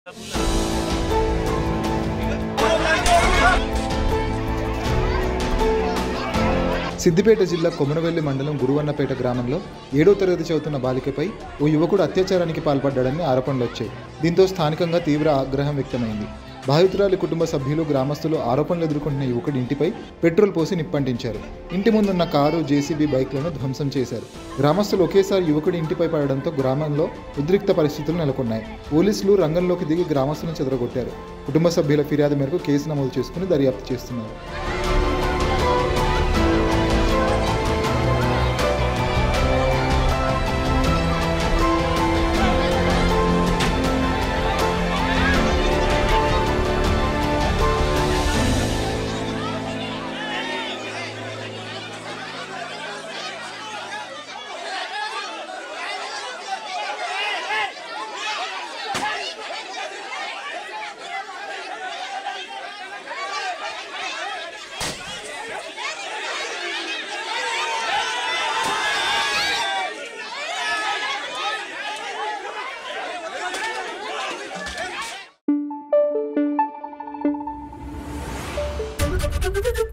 సిద్దిపేట జిల్లా కొమరవెల్లి మండలం గురువన్నపేట గ్రామంలో ఏడో తరగతి చదువుతున్న బాలికపై ఓ యువకుడు అత్యాచారానికి పాల్పడ్డాడని ఆరోపణలు వచ్చాయి దీంతో స్థానికంగా తీవ్ర ఆగ్రహం వ్యక్తమైంది బాధితురాలి కుటుంబ సభ్యులు గ్రామస్తులు ఆరోపణలు ఎదుర్కొంటున్న యువకుడి ఇంటిపై పెట్రోల్ పోసి నిప్పంటించారు ఇంటి ముందున్న కారు జేసీబీ బైక్లను ధ్వంసం చేశారు గ్రామస్తులు ఒకేసారి యువకుడి ఇంటిపై పడడంతో గ్రామంలో ఉద్రిక్త పరిస్థితులు నెలకొన్నాయి పోలీసులు రంగంలోకి దిగి గ్రామస్తులను చెదరగొట్టారు కుటుంబ సభ్యుల ఫిర్యాదు మేరకు కేసు నమోదు చేసుకుని దర్యాప్తు చేస్తున్నారు Thank you.